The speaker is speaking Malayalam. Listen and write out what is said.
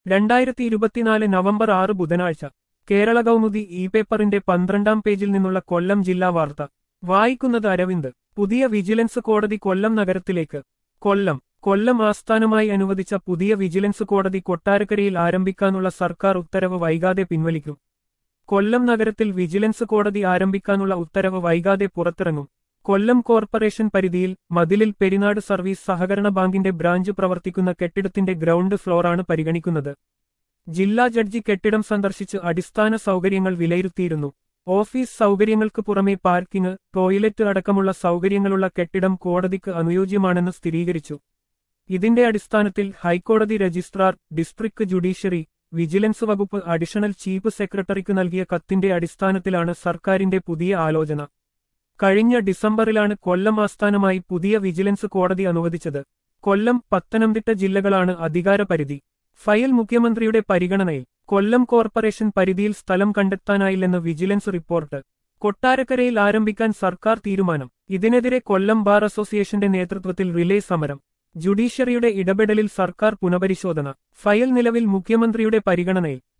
രണ്ടായിരത്തി ഇരുപത്തിനാല് നവംബർ ആറ് ബുധനാഴ്ച കേരള കൗമുദി ഇ പേപ്പറിന്റെ പന്ത്രണ്ടാം പേജിൽ നിന്നുള്ള കൊല്ലം ജില്ലാ വാർത്ത വായിക്കുന്നത് അരവിന്ദ് പുതിയ വിജിലൻസ് കോടതി കൊല്ലം നഗരത്തിലേക്ക് കൊല്ലം കൊല്ലം ആസ്ഥാനമായി അനുവദിച്ച പുതിയ വിജിലൻസ് കോടതി കൊട്ടാരക്കരയിൽ ആരംഭിക്കാനുള്ള സർക്കാർ ഉത്തരവ് വൈകാതെ പിൻവലിക്കും കൊല്ലം നഗരത്തിൽ വിജിലൻസ് കോടതി ആരംഭിക്കാനുള്ള ഉത്തരവ് വൈകാതെ പുറത്തിറങ്ങും കൊല്ലം കോർപ്പറേഷൻ പരിധിയിൽ മതിലിൽ പെരിനാട് സർവീസ് സഹകരണ ബാങ്കിന്റെ ബ്രാഞ്ച് പ്രവർത്തിക്കുന്ന കെട്ടിടത്തിന്റെ ഗ്രൗണ്ട് ഫ്ലോറാണ് പരിഗണിക്കുന്നത് ജില്ലാ ജഡ്ജി കെട്ടിടം സന്ദർശിച്ച് അടിസ്ഥാന സൗകര്യങ്ങൾ വിലയിരുത്തിയിരുന്നു ഓഫീസ് സൗകര്യങ്ങൾക്ക് പുറമെ പാർക്കിംഗ് ടോയ്ലറ്റ് അടക്കമുള്ള സൗകര്യങ്ങളുള്ള കെട്ടിടം കോടതിക്ക് അനുയോജ്യമാണെന്ന് സ്ഥിരീകരിച്ചു ഇതിന്റെ അടിസ്ഥാനത്തിൽ ഹൈക്കോടതി രജിസ്ട്രാർ ഡിസ്ട്രിക്ട് ജുഡീഷ്യറി വിജിലൻസ് വകുപ്പ് അഡീഷണൽ ചീഫ് സെക്രട്ടറിക്ക് നൽകിയ കത്തിന്റെ അടിസ്ഥാനത്തിലാണ് സർക്കാരിന്റെ പുതിയ ആലോചന കഴിഞ്ഞ ഡിസംബറിലാണ് കൊല്ലം ആസ്ഥാനമായി പുതിയ വിജിലൻസ് കോടതി അനുവദിച്ചത് കൊല്ലം പത്തനംതിട്ട ജില്ലകളാണ് അധികാരപരിധി ഫയൽ മുഖ്യമന്ത്രിയുടെ പരിഗണനയിൽ കൊല്ലം കോർപ്പറേഷൻ പരിധിയിൽ സ്ഥലം കണ്ടെത്താനായില്ലെന്ന് വിജിലൻസ് റിപ്പോർട്ട് കൊട്ടാരക്കരയിൽ ആരംഭിക്കാൻ സർക്കാർ തീരുമാനം ഇതിനെതിരെ കൊല്ലം ബാർ അസോസിയേഷന്റെ നേതൃത്വത്തിൽ റിലേ സമരം ജുഡീഷ്യറിയുടെ ഇടപെടലിൽ സർക്കാർ പുനഃപരിശോധന ഫയൽ നിലവിൽ മുഖ്യമന്ത്രിയുടെ പരിഗണനയിൽ